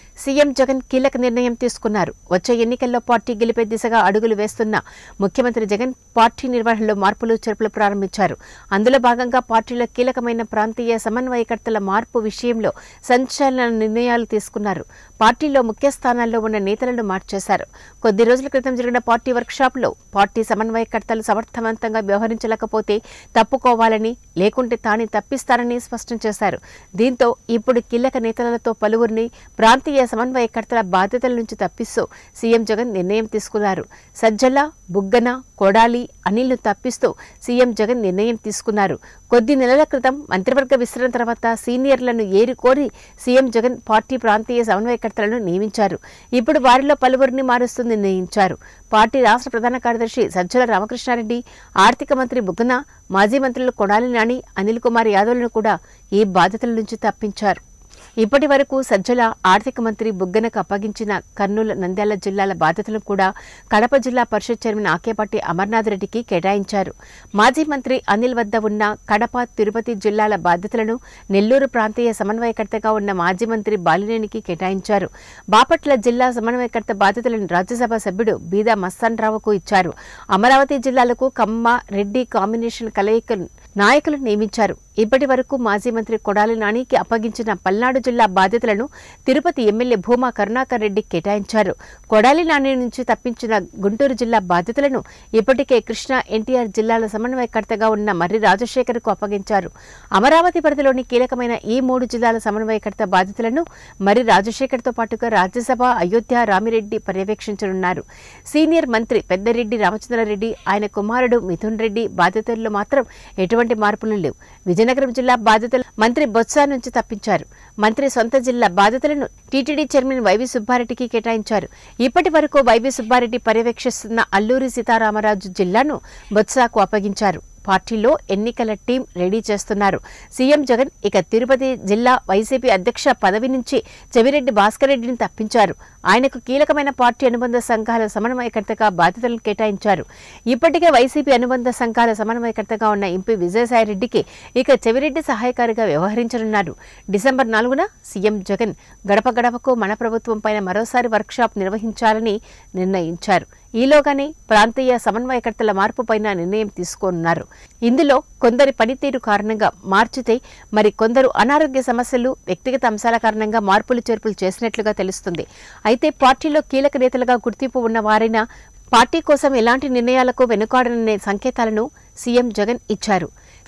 CM Jagan కీలక నిర్ణయం తీసుకున్నారు వచ్చే ఎన్నికల్లో పార్టీ గెలిపే దిశగా అడుగులు వేస్తున్న ముఖ్యమంత్రి జగన్ పార్టీ నిర్వహణలో మార్పులు చేర్పులు ప్రారంభించారు అందులో భాగంగా పార్టీలో కీలకమైన ప్రాంతీయ సమన్వయకర్తల మార్పు విషయంలో సంచలన నిర్ణయాలు తీసుకున్నారు పార్టీలో ముఖ్య స్థానాల్లో ఉన్న నేతలను మార్చేశారు కొద్ది రోజుల క్రితం జరిగిన పార్టీ వర్క్షాప్లో పార్టీ సమన్వయకర్తలు సమర్థవంతంగా వ్యవహరించలేకపోతే తప్పుకోవాలని లేకుంటే తానే తప్పిస్తారని స్పష్టం చేశారు దీంతో ఇప్పుడు కీలక నేతలతో పలువురిని ప్రాంతీయ సమన్వయకర్తల బాధ్యతల నుంచి తప్పిస్తూ సీఎం జగన్ నిర్ణయం తీసుకున్నారు సజ్జల బుగ్గన కొడాలి అనిల్ను తప్పిస్తూ సీఎం జగన్ నిర్ణయం తీసుకున్నారు కొద్ది నెలల క్రితం మంత్రివర్గ విస్తరణ తర్వాత సీనియర్లను ఏరుకోరి సీఎం జగన్ పార్టీ ప్రాంతీయ సమన్వయకర్తలను నియమించారు ఇప్పుడు వారిలో పలువురిని మారుస్తూ నిర్ణయించారు పార్టీ రాష్ట్ర ప్రధాన కార్యదర్శి సజ్జల రామకృష్ణారెడ్డి ఆర్థిక మంత్రి బుగ్గన మాజీ మంత్రులు కొడాలి నాని అనిల్ కుమార్ యాదవ్లను కూడా ఈ బాధ్యతల నుంచి తప్పించారు ఇప్పటి వరకు సజ్జల ఆర్థిక మంత్రి బుగ్గనకు అప్పగించిన కర్నూలు నంద్యాల జిల్లాల బాధ్యతలను కూడా కడప జిల్లా పరిషత్ చైర్మన్ ఆకేపాటి అమర్నాథ్ రెడ్డికి కేటాయించారు మాజీ మంత్రి అనిల్ వద్ద ఉన్న కడప తిరుపతి జిల్లాల బాధ్యతలను నెల్లూరు ప్రాంతీయ సమన్వయకర్తగా ఉన్న మాజీ మంత్రి బాలినేనికి కేటాయించారు బాపట్ల జిల్లా సమన్వయకర్త బాధ్యతలను రాజ్యసభ సభ్యుడు బీదా మస్తాన్ రావుకు ఇచ్చారు అమరావతి జిల్లాలకు కమ్మ రెడ్డి కాంబినేషన్ కలయిక నాయకులు నియమించారు ఇప్పటి వరకు మాజీ మంత్రి కొడాలి నానికి అప్పగించిన పల్నాడు జిల్లా బాధ్యతలను తిరుపతి ఎమ్మెల్యే భూమా కరుణాకర్ రెడ్డి కేటాయించారు కొడాలి నాని నుంచి తప్పించిన గుంటూరు జిల్లా బాధ్యతలను ఇప్పటికే కృష్ణా ఎన్టీఆర్ జిల్లాల సమన్వయకర్తగా ఉన్న మర్రి రాజశేఖర్కు అప్పగించారు అమరావతి పరిధిలోని కీలకమైన ఈ మూడు జిల్లాల సమన్వయకర్త బాధ్యతలను మర్రి రాజశేఖర్తో పాటుగా రాజ్యసభ అయోధ్య రామిరెడ్డి పర్యవేక్షించనున్నారు సీనియర్ మంత్రి పెద్దరెడ్డి రామచంద్రారెడ్డి ఆయన కుమారుడు మిథున్ రెడ్డి బాధ్యతల్లో మాత్రం ఎటువంటి మార్పులు లేవు విజయనగరం జిల్లా బాధ్యతలు మంత్రి బొత్స నుంచి తప్పించారు మంత్రి సొంత జిల్లా బాధ్యతలను టీటీడీ చైర్మన్ వైవి సుబ్బారెడ్డికి కేటాయించారు ఇప్పటి వరకు వైవి సుబ్బారెడ్డి పర్యవేక్షిస్తున్న అల్లూరి సీతారామరాజు జిల్లాను బొత్సాకు అప్పగించారు పార్టీలో ఎన్నికల టీం రెడీ చేస్తున్నారు సీఎం జగన్ ఇక తిరుపతి జిల్లా వైసీపీ అధ్యక్ష పదవి నుంచి చెవిరెడ్డి భాస్కర్ రెడ్డిని తప్పించారు ఆయనకు కీలకమైన పార్టీ అనుబంధ సంఘాల సమన్వయకర్తగా బాధ్యతలను కేటాయించారు ఇప్పటికే వైసీపీ అనుబంధ సంఘాల సమన్వయకర్తగా ఉన్న ఎంపీ విజయసాయిరెడ్డికి ఇక చెవిరెడ్డి సహాయకారిగా వ్యవహరించనున్నారు డిసెంబర్ నాలుగున సీఎం జగన్ గడప గడపకు మన ప్రభుత్వం పైన మరోసారి వర్క్షాప్ నిర్వహించాలని నిర్ణయించారు ఈలోగానే ప్రాంతీయ సమన్వయకర్తల మార్పు పైన నిర్ణయం తీసుకోనున్నారు ఇందులో కొందరి పనితీరు కారణంగా మార్చితే మరి కొందరు అనారోగ్య సమస్యలు వ్యక్తిగత అంశాల కారణంగా మార్పులు చేర్పులు చేసినట్లుగా తెలుస్తుంది అయితే పార్టీలో కీలక నేతలుగా గుర్తింపు ఉన్న వారైనా పార్టీ కోసం ఎలాంటి నిర్ణయాలకు వెనుకాడననే సంకేతాలను సీఎం జగన్ ఇచ్చారు